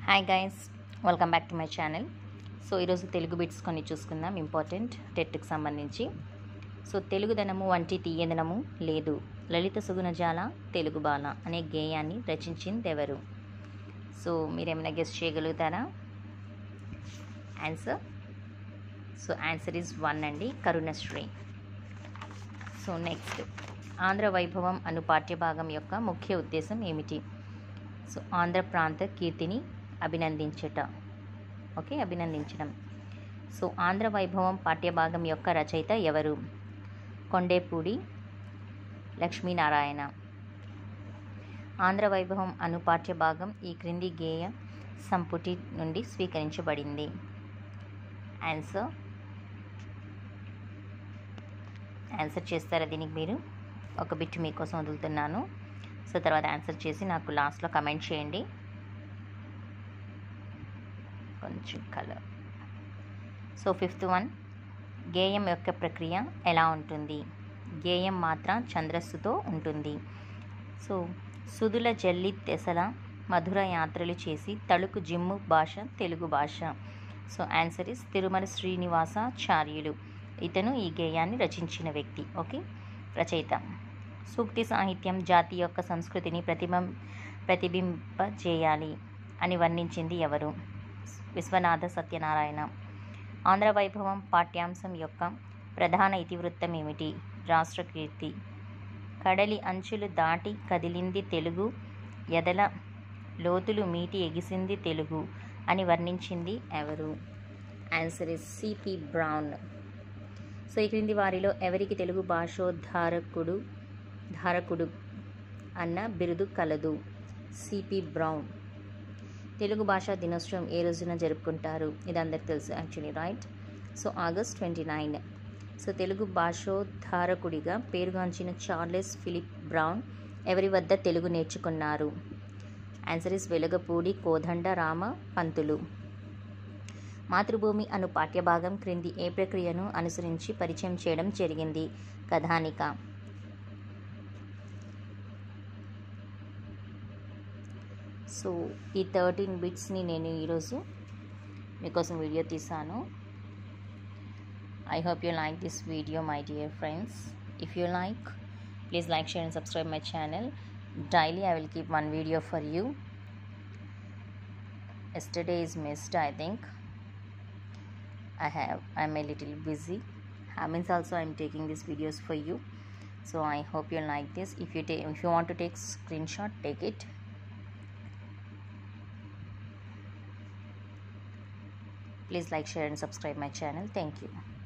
hi guys welcome back to my channel so ఈరోజు Telugu bits కొన్ని చూసుకుందాం ఇంపార్టెంట్ టెట్కి సంబంధించి సో తెలుగుదనము వంటి తీయదనము లేదు లలిత సుగుణజాల తెలుగు బాల అనే గేయాన్ని రచించింది ఎవరు సో మీరేమైనా గెస్ట్ చేయగలుగుతారా answer so answer is one అండి కరుణశ్రీ సో నెక్స్ట్ ఆంధ్ర వైభవం అను పాఠ్యభాగం యొక్క ముఖ్య ఉద్దేశం ఏమిటి సో ఆంధ్ర ప్రాంత కీర్తిని అభినందించట ఓకే అభినందించడం సో ఆంధ్ర వైభవం పాఠ్యభాగం యొక్క రచయిత ఎవరు కొండేపూడి లక్ష్మీనారాయణ ఆంధ్ర వైభవం అను పాఠ్యభాగం ఈ క్రింది గేయ సంపుటి నుండి స్వీకరించబడింది ఆన్సర్ ఆన్సర్ చేస్తారా దీనికి మీరు ఒక బిట్ మీకోసం వదులుతున్నాను సో తర్వాత ఆన్సర్ చేసి నాకు లాస్ట్లో కమెంట్ చేయండి కొంచెం కలర్ సో ఫిఫ్త్ వన్ గేయం యొక్క ప్రక్రియ ఎలా ఉంటుంది గేయం మాత్రం ఛంద్రస్సుతో ఉంటుంది సో సుదుల జల్లి తెసల మధుర యాత్రలు చేసి తళుకు జిమ్ము భాష తెలుగు భాష so answer is Tirumala Srinivasacharyulu ఇతను ఈ గేయాన్ని రచించిన వ్యక్తి ఓకే రచయిత సూక్తి సాహిత్యం జాతి యొక్క సంస్కృతిని ప్రతిబం ప్రతిబింబజేయాలి అని వర్ణించింది ఎవరు విశ్వనాథ సత్యనారాయణ ఆంధ్ర వైభవం పాఠ్యాంశం యొక్క ప్రధాన ఇతివృత్తం ఏమిటి రాష్ట్ర కీర్తి కడలి అంచులు దాటి కదిలింది తెలుగు ఎదల లోతులు మీటి ఎగిసింది తెలుగు అని వర్ణించింది ఎవరు answer is CP Brown so ఈ క్రింది వారిలో ఎవరికి తెలుగు భాషోద్ధారకుడు ధారకుడు అన్న బిరుదు కలదు సిపి బ్రౌన్ తెలుగు భాషా దినోత్సవం ఏ రోజున జరుపుకుంటారు ఇది అందరికి తెలుసు actually right so August twenty nine so Telugu భాషోద్ధారకుడిగా పేరుగాంచిన చార్లెస్ ఫిలిప్ బ్రౌన్ ఎవరి వద్ద తెలుగు నేర్చుకున్నారు ఆన్సర్ ఇస్ వెలుగపూడి కోదండ రామ పంతులు మాతృభూమి అను పాఠ్యభాగం క్రింది ఏ ప్రక్రియను అనుసరించి పరిచయం చేయడం జరిగింది కథానిక సో ఈ థర్టీన్ బిట్స్ని నేను ఈరోజు మీకోసం వీడియో తీసాను I hope you like this video my dear friends if you like please like share and subscribe my channel daily I will keep one video for you yesterday is missed i think i have i'm a little busy means also i'm taking these videos for you so i hope you like this if you take if you want to take screenshot take it please like share and subscribe my channel thank you